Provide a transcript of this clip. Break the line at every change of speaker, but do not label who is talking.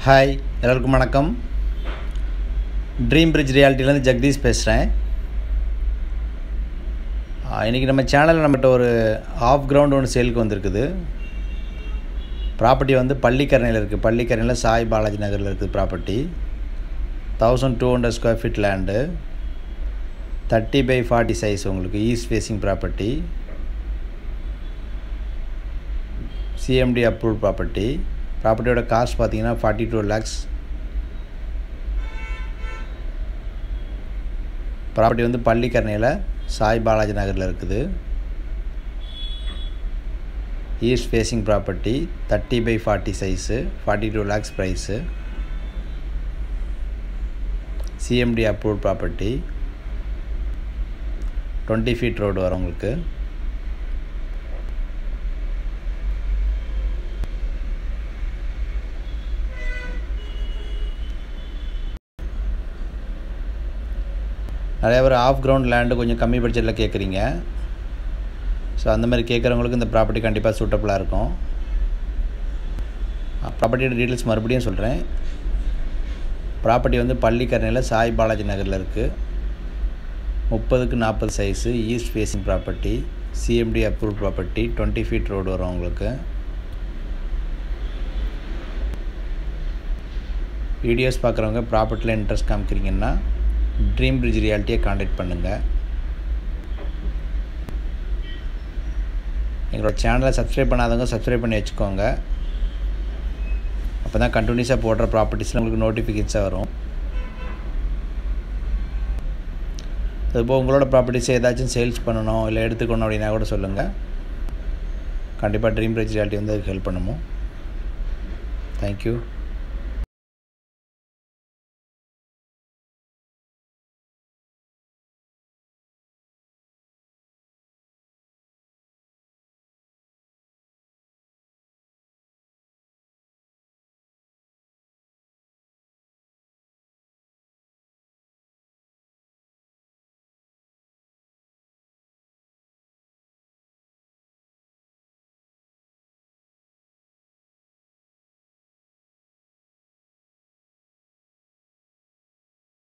hi எல்லாருக்கும் வணக்கம் dream bridge ரியாலிட்டிலேருந்து Jagadish பேசுகிறேன் இன்றைக்கி நம்ம சேனலில் நம்மகிட்ட ஒரு ஆஃப் கிரவுண்ட் ஒன்று சேலுக்கு வந்திருக்குது ப்ராப்பர்ட்டி வந்து பள்ளிக்கரணையில் இருக்குது பள்ளிக்கரணையில் சாய் பாலாஜி நகரில் இருக்குது property thousand two hundred square feet land thirty by forty size உங்களுக்கு east facing property CMD approve property ப்ராப்பர்ட்டியோட காஸ்ட் பார்த்தீங்கன்னா ஃபார்ட்டி டூ லேக்ஸ் ப்ராப்பர்ட்டி வந்து பள்ளிக்கரணையில் சாய் பாலாஜி நகரில் இருக்குது east facing property thirty by forty size forty two lakhs price CMD approve property twenty feet road வரும் உங்களுக்கு நிறைய பேர் ஆஃப் கிரவுண்ட் லேண்டு கொஞ்சம் கம்மி பட்ஜெட்டில் கேட்குறீங்க ஸோ அந்த மாதிரி கேட்குறவங்களுக்கு இந்த ப்ராப்பர்ட்டி கண்டிப்பாக சூட்டபுளாக இருக்கும் ப்ராப்பர்ட்டியோட டீட்டெயில்ஸ் மறுபடியும் சொல்கிறேன் ப்ராப்பர்ட்டி வந்து பள்ளிக்கரணையில் சாய் பாலாஜி நகரில் இருக்குது முப்பதுக்கு நாற்பது size east facing property CMD approve property twenty feet road வரும் உங்களுக்கு வீடியோஸ் பார்க்குறவங்க ப்ராப்பர்ட்டியில் இன்ட்ரெஸ்ட் காமிக்கிறீங்கன்னா ட்ரீம் பிரிட்ஜ் ரியாலிட்டியை காண்டாக்ட் பண்ணுங்கள் எங்களோட சேனலை சப்ஸ்கிரைப் பண்ணாதவங்க சப்ஸ்கிரைப் பண்ணி வச்சுக்கோங்க அப்போ தான் கண்டினியூஸாக போடுற ப்ராப்பர்ட்டிஸில் உங்களுக்கு நோட்டிஃபிகேஷன்ஸாக வரும் அதுபோல் உங்களோட ப்ராப்பர்ட்டிஸ் ஏதாச்சும் சேல்ஸ் பண்ணணும் இல்லை எடுத்துக்கணும் அப்படின்னா கூட சொல்லுங்கள் கண்டிப்பாக ட்ரீம் பிரிட்ஜ் ரியாலிட்டி வந்து அதுக்கு ஹெல்ப் பண்ணுமோ தேங்க்யூ